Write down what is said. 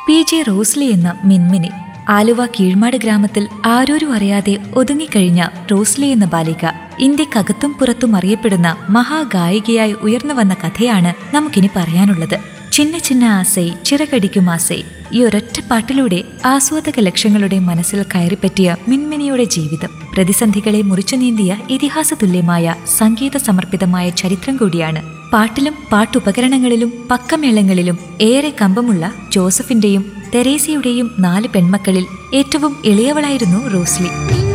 P J Rosily എന്ന മിൻമിനി ആലുവ കീഴ്മാട് ഗ്രാമത്തിൽ ആരോരും അറിയാതെ ഒതുങ്ങിക്കഴിഞ്ഞ റോസ്ലി എന്ന ബാലിക ഇന്ത്യക്കകത്തും പുറത്തും അറിയപ്പെടുന്ന മഹാഗായികയായി ഉയർന്നു വന്ന കഥയാണ് നമുക്കിനി പറയാനുള്ളത് ചിന്ന ചിന്ന ആസൈ ചിറകടിക്കും ആസൈ ഈ ഒരൊറ്റ പാട്ടിലൂടെ ആസ്വാദക ലക്ഷങ്ങളുടെ മനസ്സിൽ കയറിപ്പറ്റിയ മിൻമിനിയുടെ ജീവിതം പ്രതിസന്ധികളെ മുറിച്ചു നീന്തിയ ഇതിഹാസ തുല്യമായ സംഗീത സമർപ്പിതമായ ചരിത്രം കൂടിയാണ് പാട്ടിലും പാട്ടുപകരണങ്ങളിലും പക്കമേളങ്ങളിലും ഏറെ കമ്പമുള്ള ജോസഫിന്റെയും തെരേസയുടെയും നാല് പെൺമക്കളിൽ ഏറ്റവും ഇളയവളായിരുന്നു റോസ്ലി